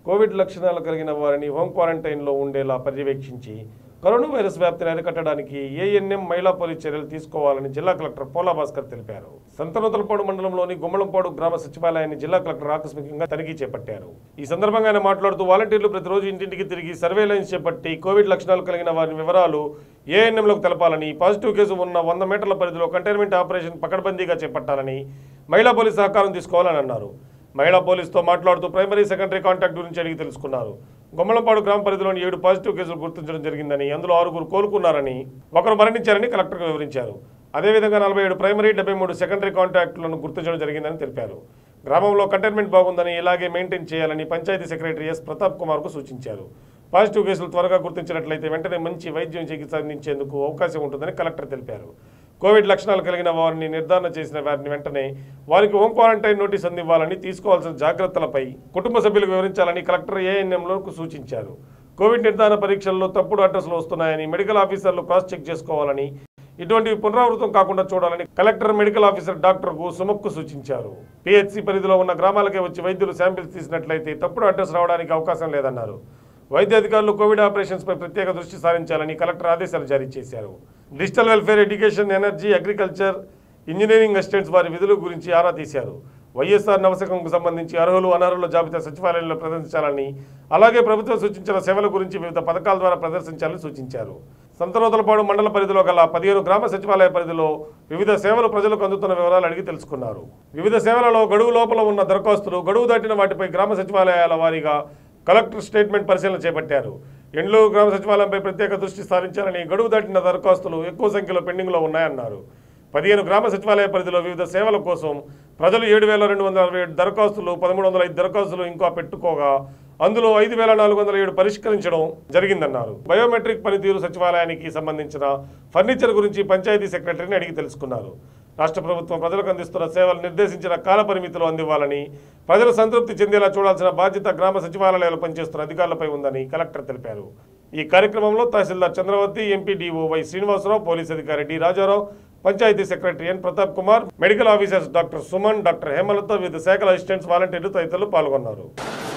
Covid లక్షణాలు కలిగిన వారిని హోం క్వారంటైన్లో ఉండేలా పర్యవేక్షించి కరోనా వైరస్ వ్యాప్తిని అరికట్టడానికి ఏఎన్ఎం మహిళా పోలీస్ చర్యలు తీసుకోవాలని జిల్లా కలెక్టర్ పోలా భాస్కర్ తెలిపారు సంతనూతలపాడు మండలంలోని గుమ్మలంపాడు గ్రామ సచివాలయాన్ని జిల్లా కలెక్టర్ ఆకస్మికంగా తనిఖీ చేపట్టారు ఈ సందర్భంగా ఆయన మాట్లాడుతూ వాలంటీర్లు ప్రతిరోజు ఇంటింటికి తిరిగి సర్వేలెన్స్ చేపట్టి కోవిడ్ లక్షణాలు కలిగిన వారి వివరాలు ఏఎన్ఎంలకు తెలపాలని పాజిటివ్ కేసు ఉన్న వంద మీటర్ల పరిధిలో కంటైన్మెంట్ ఆపరేషన్ పకడ్బందీగా చేపట్టాలని మహిళా పోలీస్ సహకారం తీసుకోవాలని అన్నారు మహిళా పోలీసుతో మాట్లాడుతూ ప్రైమరీ సెకండరీ కాంటాక్ట్ గురించి అడిగి తెలుసుకున్నారు గుమ్మలంపాడు గ్రామ పరిధిలోని ఏడు పాజిటివ్ కేసులు గుర్తించడం జరిగిందని అందులో ఆరుగురు కోలుకున్నారని ఒకరు మరణించారని కలెక్టర్కు వివరించారు అదేవిధంగా నలభై ఏడు ప్రైమరీ డెబ్బై మూడు సెకండరీ కాంటాక్టులను గుర్తించడం జరిగిందని తెలిపారు గ్రామంలో కంటైన్మెంట్ బాగుందని ఇలాగే మెయింటైన్ చేయాలని పంచాయతీ సెక్రటరీ ఎస్ ప్రతాప్ కుమార్కు సూచించారు పాజిటివ్ కేసులు త్వరగా గుర్తించినట్లయితే వెంటనే మంచి వైద్యం చికిత్స అందించేందుకు అవకాశం ఉంటుందని కలెక్టర్ తెలిపారు కోవిడ్ లక్షణాలు కలిగిన వారిని నిర్ధారణ చేసిన వారిని వెంటనే వారికి హోం క్వారంటైన్ నోటీస్ అందివ్వాలని తీసుకోవాల్సిన జాగ్రత్తలపై కుటుంబ సభ్యులకు వివరించాలని కలెక్టర్ ఏఎన్ఎంలకు సూచించారు కోవిడ్ నిర్ధారణ పరీక్షల్లో తప్పుడు అడ్రస్లు వస్తున్నాయని మెడికల్ ఆఫీసర్లు క్రాస్ చెక్ చేసుకోవాలని ఇటువంటివి పునరావృతం కాకుండా చూడాలని కలెక్టర్ మెడికల్ ఆఫీసర్ డాక్టర్కు సుమక్కు సూచించారు పిహెచ్సి పరిధిలో ఉన్న గ్రామాలకే వచ్చి వైద్యులు శాంపిల్స్ తీసినట్లయితే తప్పుడు అడ్రస్ రావడానికి అవకాశం లేదన్నారు వైద్య అధికారులు కోవిడ్ ఆపరేషన్స్ పై ప్రత్యేక దృష్టి సారించాలని కలెక్టర్ ఆదేశాలు జారీ చేశారు digital welfare education energy agriculture engineering assistants వారి విధుల గురించి ఆరా తీశారు వైఎస్ఆర్ నవశకంకు సంబంధించి అర్హులు అనర్హుల జాబితా సచివాలయంలో ప్రదర్శించాలని అలాగే ప్రభుత్వం సూచించిన సేవల గురించి వివిధ పథకాల ద్వారా ప్రదర్శించాలని సూచించారు సంతనోతలపాడు మండల పరిధిలో గల పదిహేను గ్రామ సచివాలయ పరిధిలో వివిధ సేవలు ప్రజలకు అందుతున్న వివరాలు అడిగి తెలుసుకున్నారు వివిధ సేవలలో గడువు లోపల ఉన్న దరఖాస్తులు గడువు దాటిన వాటిపై గ్రామ సచివాలయాల వారీగా కలెక్టర్ స్టేట్మెంట్ పరిశీలన చేపట్టారు ఎండ్లూరు గ్రామ సచివాలయంపై ప్రత్యేక దృష్టి సారించాలని గడువు దాటిన దరఖాస్తులు ఎక్కువ సంఖ్యలో పెండింగ్లో ఉన్నాయన్నారు పదిహేను గ్రామ సచివాలయ పరిధిలో వివిధ సేవల కోసం ప్రజలు ఏడు వేల రెండు వందల అరవై ఏడు దరఖాస్తులు పదమూడు వందల ఐదు దరఖాస్తులు ఇంకా పెట్టుకోగా అందులో ఐదు వేల నాలుగు వందల ఏడు పరిష్కరించడం జరిగిందన్నారు బయోమెట్రిక్ పనితీరు సచివాలయానికి సంబంధించిన ఫర్నిచర్ గురించి పంచాయతీ సెక్రటరీని అడిగి తెలుసుకున్నారు రాష్ట్ర ప్రభుత్వం ప్రజలకు అందిస్తున్న సేవలు నిర్దేశించిన కాల పరిమితిలో అందివ్వాలని ప్రజలు సంతృప్తి చెందేలా చూడాల్సిన బాధ్యత గ్రామ సచివాలయాలు పనిచేస్తున్న అధికారులపై ఉందని కలెక్టర్ తెలిపారు ఈ కార్యక్రమంలో tahsildar Chandravarthi MPDO Y Srinivasa Rao police అధికారి D Raja Rao panchayat secretary N Pratap Kumar medical officers doctor Suman doctor Hemalatha వివిధ శాఖల అసిస్టెంట్స్ వాలంటీర్లు తదితరులు పాల్గొన్నారు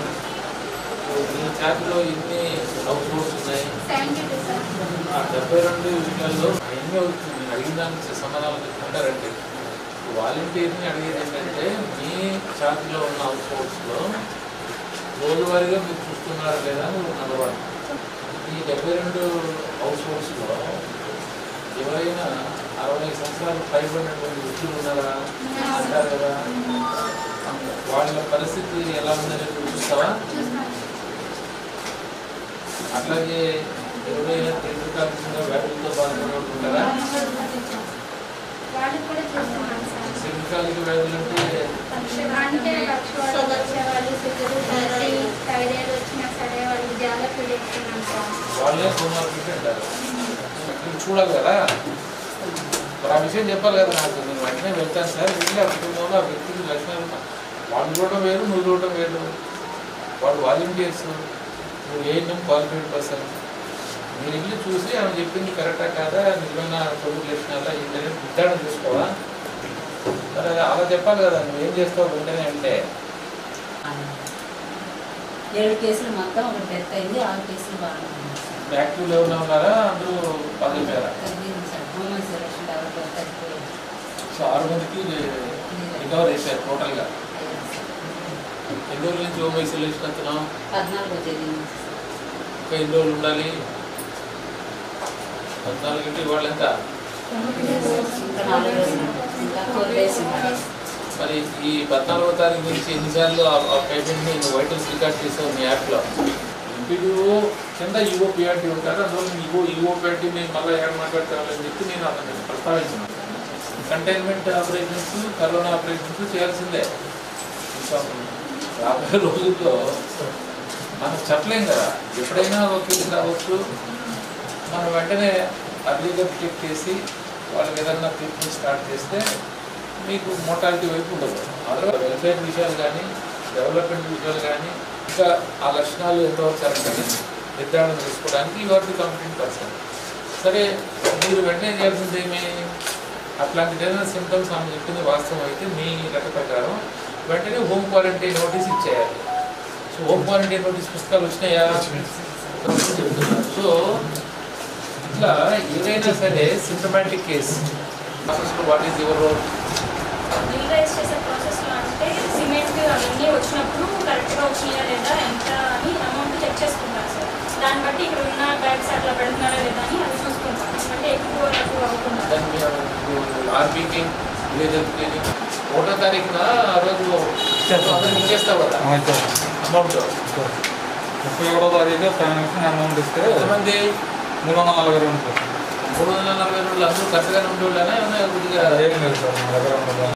ఈ ట్యాబ్లో ఎన్ని హౌస్ హోల్డ్స్ ఉన్నాయి సెవెంటీ టూ సార్ ఆ డెబ్బై రెండు వీళ్ళల్లో ఎన్ని అవుతుంది నేను అడిగిన దానికి సమాధానం చెప్పుకుంటారండి వాలంటీర్ని అడిగేది ఏంటంటే మీ ఛార్జ్లో ఉన్న హౌస్ హోల్డ్స్లో రోజువారీగా మీరు చూస్తున్నారా లేదా అని నెంబర్ వన్ ఈ డెబ్బై రెండు హౌస్ హోల్డ్స్లో ఎవరైనా అరవై సంవత్సరాలు పైబడినటువంటి వ్యక్తులు ఉన్నారా అంటారు కదా వాళ్ళ పరిస్థితి ఎలా ఉందని చూస్తావా అట్లాగే ఎవరైనా దీర్ఘకాలికంగా వ్యాధులతో బాధపడుతుంటారా వాళ్ళు కూడా చూస్తున్నాం సార్ దీర్ఘకాలిక వ్యాధులు అంటే అంటే పక్షవాతం వచ్చే వాళ్ళు షుగర్ థైరాయిడ్ థైరాయిడ్ వచ్చినా సరే వాళ్ళు జాగ్రత్త చేస్తున్నాం సార్ వాళ్ళే కోమార్బిడ్ అంటారు మీరు చూడాలి కదా మరి ఆ విషయం చెప్పాలి కదా నాకు నేను వెంటనే వెళ్తాను సార్ వెళ్ళి ఆ కుటుంబంలో ఆ వ్యక్తికి లక్షణాలు వాళ్ళు చూడటం వేరు నువ్వు చూడటం వేరు వాళ్ళు వాలంటీర్స్ నువ్వు ఏఎన్ఎం క్వాలిఫైడ్ పర్సన్ మీరు వెళ్ళి చూసి ఆమె చెప్పింది కరెక్టా కాదా నిజమైన కోవిడ్ లక్షణాలా ఏంటనే నిర్ధారణ చేసుకోవా మరి అది అలా చెప్పాలి కదా నువ్వు ఏం చేస్తావు వెంటనే అంటే ఏడు కేసులు మొత్తం ఒక డెత్ అయింది ఆరు కేసులు బాగా యాక్టివ్లో ఎవరైనా ఉన్నారా అందరూ పదిపోయారా తగ్గింది సార్ హ్యూమన్ సెలక్షన్ డెవలప్ తగ్గిపోయింది సో ఆరు మందికి రికవర్ చేశారు టోటల్గా ఎన్ని రోజుల నుంచి హోమ్ ఐసోలేషన్ వస్తున్నాం పద్నాలుగో తేదీ నుంచి ఇంకా ఎన్ని రోజులు ఉండాలి పద్నాలుగు ఇంటి వాళ్ళు ఎంత ఇంకా నాలుగు రోజులు ఇంకా ఫోర్ డేస్ ఉన్నాయి మరి ఈ పద్నాలుగో తారీఖు నుంచి ఎన్నిసార్లు ఆ పేమెంట్ని నువ్వు వైటల్స్ రికార్డ్ చేసావు మీ యాప్లో ఎంపీడీఓ కింద ఈఓ పిఆర్టీ ఉంటారు అందువల్ల ఈఓ ఈఓ పిఆర్టీ నేను మళ్ళీ ఎక్కడ మాట్లాడతామని చెప్పి నేను అతను ప్రస్తావించాను కంటైన్మెంట్ ఆపరేషన్స్ కరోనా ఆపరేషన్స్ చేయాల్సిందే ఇంకా రాబోయే రోజుల్లో మనం చెప్పలేం కదా ఎప్పుడైనా ఒకే రావచ్చు మనం వెంటనే అర్లీగా డిటెక్ట్ చేసి వాళ్ళకి ఏదన్నా ట్రీట్మెంట్ స్టార్ట్ చేస్తే మీకు మోటాలిటీ వైపు ఉండదు అదర్ వెల్ఫేర్ విషయాలు కానీ డెవలప్మెంట్ విషయాలు కానీ ఇంకా ఆ లక్షణాలు ఎంతవరకు సరైనది నిర్ధారణ చేసుకోవడానికి you are the competent person సరే మీరు వెంటనే చేయాల్సింది ఏమి అట్లాంటి ఏదైనా సిమ్టమ్స్ ఆమె చెప్పింది వాస్తవం అయితే మీ లెక్క ప్రకారం వెంటనే హోమ్ క్వారంటైన్ నోటీస్ ఇచ్చేయాలి సో హోమ్ క్వారంటైన్ నోటీస్ పుస్తకాలు వచ్చినాయా చెప్తున్నారు సో ఇట్లా ఏదైనా సరే సిమ్టమాటిక్ కేస్ ప్రాసెస్లో what is your role bill raise చేసే ప్రాసెస్లో అంటే సిమెంట్ అవన్నీ వచ్చినప్పుడు కరెక్ట్గా వచ్చినాయా లేదా ఎంత అని అమౌంట్ చెక్ చేసుకుంటారు సార్ దాన్ని బట్టి ఇక్కడ ఉన్న బ్యాగ్స్ అట్లా పెడుతున్నారా లేదా అని అది చూసుకుంటాం అంటే ఎక్కువ తక్కువ అవ్వకుండా దాన్ని మీరు ఆర్బీకి విలేజ్ క్లినిక్ ఒకటో తారీఖున ఆ రోజు అందరికి ఇచ్చేస్తావు కదా అమౌంట్ ముప్పై ఒకటో తారీఖు ఫైనాన్షన్ అమౌంట్ ఇస్తే ఎంతమంది మూడు వందల నలభై రెండు సార్ మూడు వందల నలభై రెండు అందరూ కరెక్ట్గానే ఉండేవాళ్ళనే ఏమైనా కొద్దిగా ఏం లేదు సార్ మా దగ్గర ఉండదు